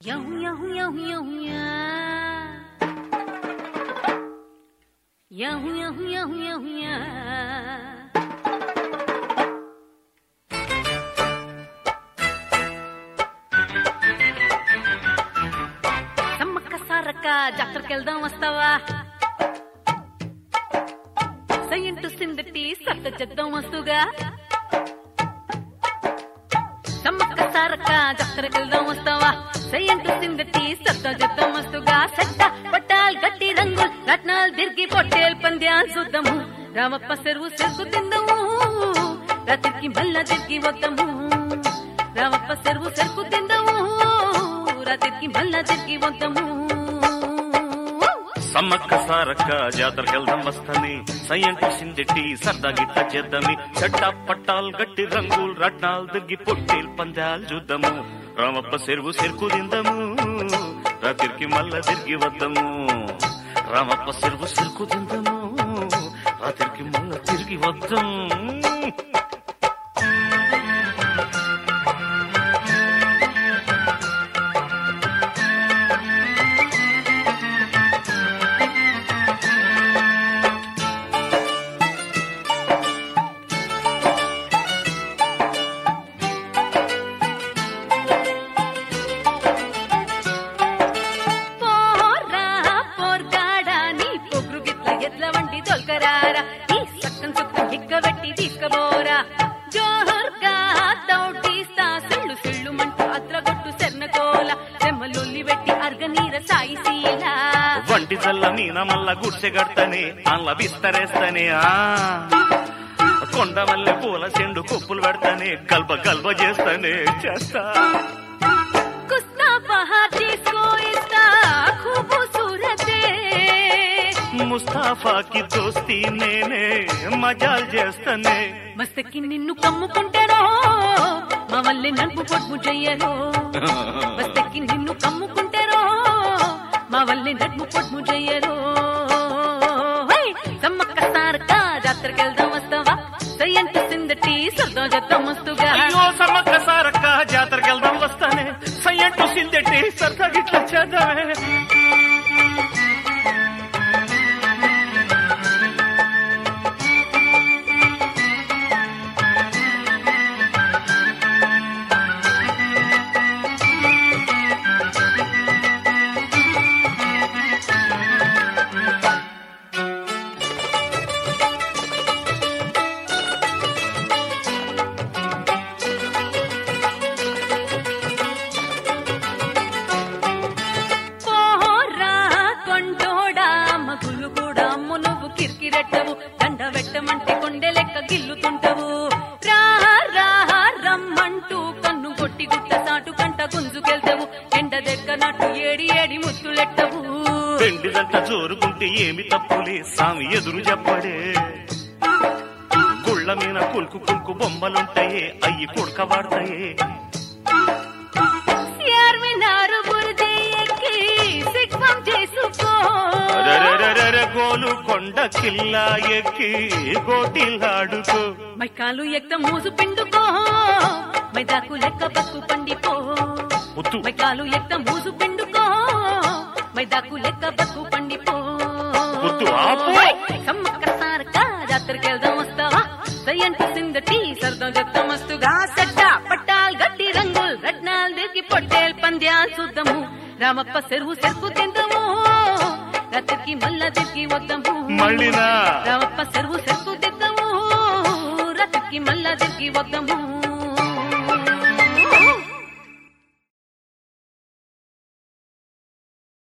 Yo, yo, yo, yo, yo. Yo, yo, yo, yo, yo. Sammakka Sarakka జాతరకి వెళ్దాం వస్తావా సయ్యంటు సిందటి సత్త చేద్దాం వస్తుగా సమ్మక్క సారక్క జాతరకి వెళ్దాం వస్తావా సయ్యంటు సిందటి సత్త చేద్దాం వస్తుగా సట్ట పట్టాల్ గట్టి రంగుల్ రత్నాల్ తిరిగి పొట్టేల్ పంద్యాల్ చూద్దాము రామప్ప చెరువు చెరుకు తిందాము రాత్రికి మళ్ళా తిరిగి వద్దాము రామప్ప చెరువు చెరుకు తిందాము రాత్రికి మళ్ళా తిరిగి వద్దాము సమ్మక్క సారక్క జాతరకెళ్దాం వస్తాని సయ్యంటి సిందెట్టి సరదా గిట్ట చేద్దామి చట్టా పట్టాల్ గట్టి రంగులు రట్నాలు దిగ్గి పొట్టేలు పందాలు చూద్దాము రామప్ప చెరువు చెరుకు తిందాము రాత్రికి మళ్ళా తిరిగి వద్దాము రామప్ప చెరువు చెరుకు తిందాము రాత్రికి మళ్ళా తిరిగి వద్దాం పోరా పోర్గాడా నీ పొగురు గిట్ల ఎట్ల వంటి దొల్కరారా ఈ సక్కం సుక్కం ఎక్కబెట్టి తీసుకబోరా జోహర్గా దౌటీస్తా సిళ్ళు సిళ్ళు మంటూ అద్రగొట్టు సెర్నకోల చెమ్మలొల్లి పెట్టి అర్గనీర సాయి శీల వంటి జల్ల మీన మల్ల గుడిసె కడతానే అల్ల బిస్తరేస్తానే ఆ కొండ మల్లె పూల చెండు కొప్పులు పెడతానే గల్బ గల్బ చేస్తానే చేస్తా కుస్తా బహార్ చేసుకో ఇస్తా ఖూబు సూరతే ముస్తాఫాకి దోస్తి నేనే మజాల్ చేస్తానే మస్తకి నిన్ను కమ్ముకుంటారో మా వల్లే నన్ను పొడ్ము చెయ్యరో మస్తకి నిన్ను కమ్ముకుంటారో మా వల్లే నన్ను పొడ్ము చెయ్యరో హై! సమ్మక్క సారక్క జాతరకి వెళ్దాం వస్తావా సయ్యంటి సిందటి సర్దో జద్దాం మస్తుగా అయ్యో సమ్మక్క సారక్క జాతరకి వెళ్దాం వస్తానే సయ్యంటు సిందెట్టి సరదా గిట్ల చేద్దామే పోరా కొంటోడా మగులు కూడా అమ్ము నువ్వు కిరికిరెట్టవు దండ పెట్టమంటే కొండె లెక్క గిల్లుతుంటవు రా రా రమ్మంటూ కన్ను కొట్టి గుట్ట సాటు కంట గుంజుకెళ్తావు ఎండ దగ్గనట్టు ఏడి ఏడి ముద్దులెట్టవు పెండిదంట జోరుకుంటే ఏమి తప్పులే సామి ఎదురు చెప్పడే గుళ్ళ మీద కుల్కు కుల్కు బొమ్మలుంటాయే అయ్యి కుడక వాడతాయే సిఆర్మినారు బురది ఎక్కి సిగ్మం చేసుకో అరెరెరెరెరె గోలు కొండ కిల్లా ఎక్కి గోటిల్లాడుకో మైకాలు ఎక్క మూసు పిండుకో మైదాకు లెక్క బక్కు పండిపో ముద్దు మైకాలు ఎక్క మూసు పిండుకో మైదాకు లెక్క బక్కు పండిపో వద్దు, ఆపు. సమ్మక్క సారక్క జాతరకి వెళ్దాం వస్తావా సయ్యంటి సిందటి సరదా చెప్తాం మస్తుగా సడ్డ పట్టాల్ గట్టి రంగుల్ రత్నాల్ దిగి పొట్టేల్ పంద్యాల్ చూద్దాము రామప్ప చెరువు చెరుకు తిందాము రాత్రికి మళ్ళా తిరిగి వద్దాము మళ్ళీనా రామప్ప చెరువు చెరుకు తిద్దాము రాత్రికి మళ్ళా తిరిగి వద్దాము